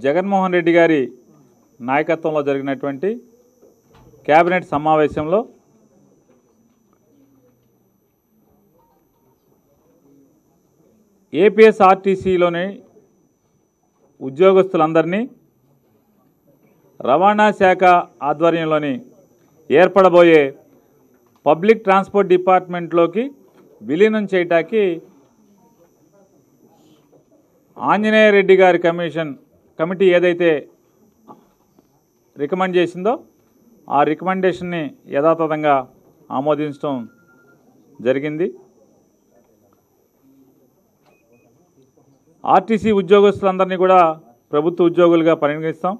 జగన్మోహన్ రెడ్డి గారి నాయకత్వంలో జరిగినటువంటి కేబినెట్ సమావేశంలో ఏపీఎస్ఆర్టీసీలోని ఉద్యోగస్తులందరినీ రవాణా శాఖ ఆధ్వర్యంలోని ఏర్పడబోయే పబ్లిక్ ట్రాన్స్పోర్ట్ డిపార్ట్మెంట్లోకి విలీనం చేయటానికి ఆంజనేయ రెడ్డి గారి కమిషన్ కమిటీ ఏదైతే రికమెండ్ చేసిందో ఆ రికమెండేషన్ని యథాతథంగా ఆమోదించడం జరిగింది ఆర్టీసీ ఉద్యోగస్తులందరినీ కూడా ప్రభుత్వ ఉద్యోగులుగా పరిగణిస్తాం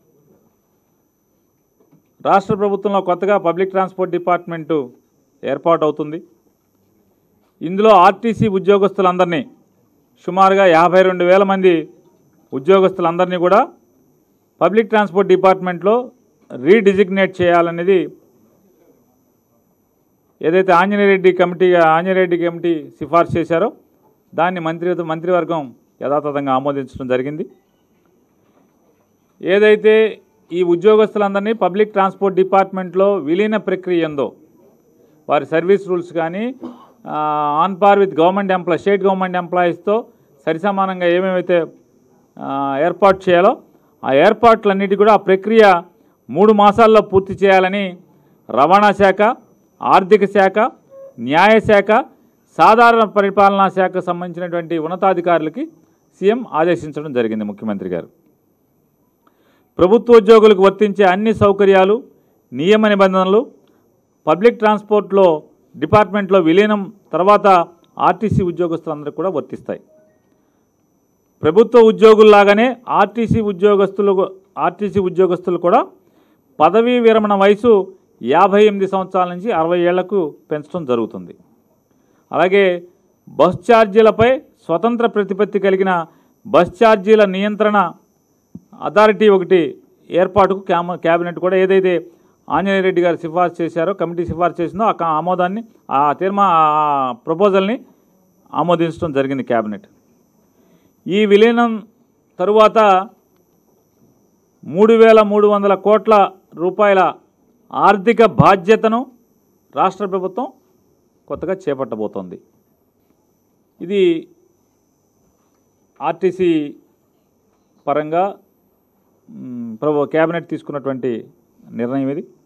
రాష్ట్ర ప్రభుత్వంలో కొత్తగా పబ్లిక్ ట్రాన్స్పోర్ట్ డిపార్ట్మెంటు ఏర్పాటు అవుతుంది ఇందులో ఆర్టీసీ ఉద్యోగస్తులందరినీ సుమారుగా యాభై రెండు వేల మంది ఉద్యోగస్తులందరినీ కూడా పబ్లిక్ ట్రాన్స్పోర్ట్ డిపార్ట్మెంట్లో రీడిజిగ్నేట్ చేయాలనేది ఏదైతే ఆంజనేయరెడ్డి కమిటీ ఆంజనేయరెడ్డి కమిటీ సిఫార్సు చేశారో దాన్ని మంత్రి మంత్రివర్గం యథాతథంగా ఆమోదించడం జరిగింది ఏదైతే ఈ ఉద్యోగస్తులందరినీ పబ్లిక్ ట్రాన్స్పోర్ట్ డిపార్ట్మెంట్లో విలీన ప్రక్రియ ఉందో వారి సర్వీస్ రూల్స్ కానీ on par with government employee state government ఎంప్లాయీస్తో సరిసమానంగా ఏమేమైతే ఆ, ఏర్పాటు చేయాలో ఆ ఏర్పాట్లన్నిటి కూడా ఆ ప్రక్రియ మూడు మాసాల్లో పూర్తి చేయాలని రవాణా శాఖ ఆర్థిక శాఖ న్యాయశాఖ సాధారణ పరిపాలనా శాఖకు సంబంధించినటువంటి ఉన్నతాధికారులకి సీఎం ఆదేశించడం జరిగింది ముఖ్యమంత్రి గారు ప్రభుత్వ ఉద్యోగులకు వర్తించే అన్ని సౌకర్యాలు నియమ నిబంధనలు పబ్లిక్ ట్రాన్స్పోర్ట్లో డిపార్ట్మెంట్లో విలీనం తర్వాత ఆర్టీసీ ఉద్యోగస్తులందరికీ కూడా వర్తిస్తాయి ప్రభుత్వ ఉద్యోగుల్లాగానే ఆర్టీసీ ఉద్యోగస్తులు ఆర్టీసీ ఉద్యోగస్తులు కూడా పదవీ విరమణ వయసు యాభై ఎనిమిది సంవత్సరాల నుంచి అరవై ఏళ్లకు పెంచడం జరుగుతుంది అలాగే బస్ ఛార్జీలపై స్వతంత్ర ప్రతిపత్తి కలిగిన బస్ ఛార్జీల నియంత్రణ అథారిటీ ఒకటి ఏర్పాటుకు క్యామ క్యాబినెట్ కూడా ఏదైతే ఆంజనేయ రెడ్డి గారు సిఫార్సు చేశారో కమిటీ సిఫార్సు చేసిందో ఆ కా- ఆమోదాన్ని ఆ తీర్మా ఆ ప్రపోజల్ని ఆమోదించడం జరిగింది క్యాబినెట్ ఈ విలీనం తరువాత మూడు వేల మూడు వందల కోట్ల రూపాయల ఆర్థిక బాధ్యతను రాష్ట్ర ప్రభుత్వం కొత్తగా చేపట్టబోతోంది ఇది ఆర్టీసీ పరంగా మ్, ప్రభు క్యాబినెట్ తీసుకున్నటువంటి నిర్ణయం ఇది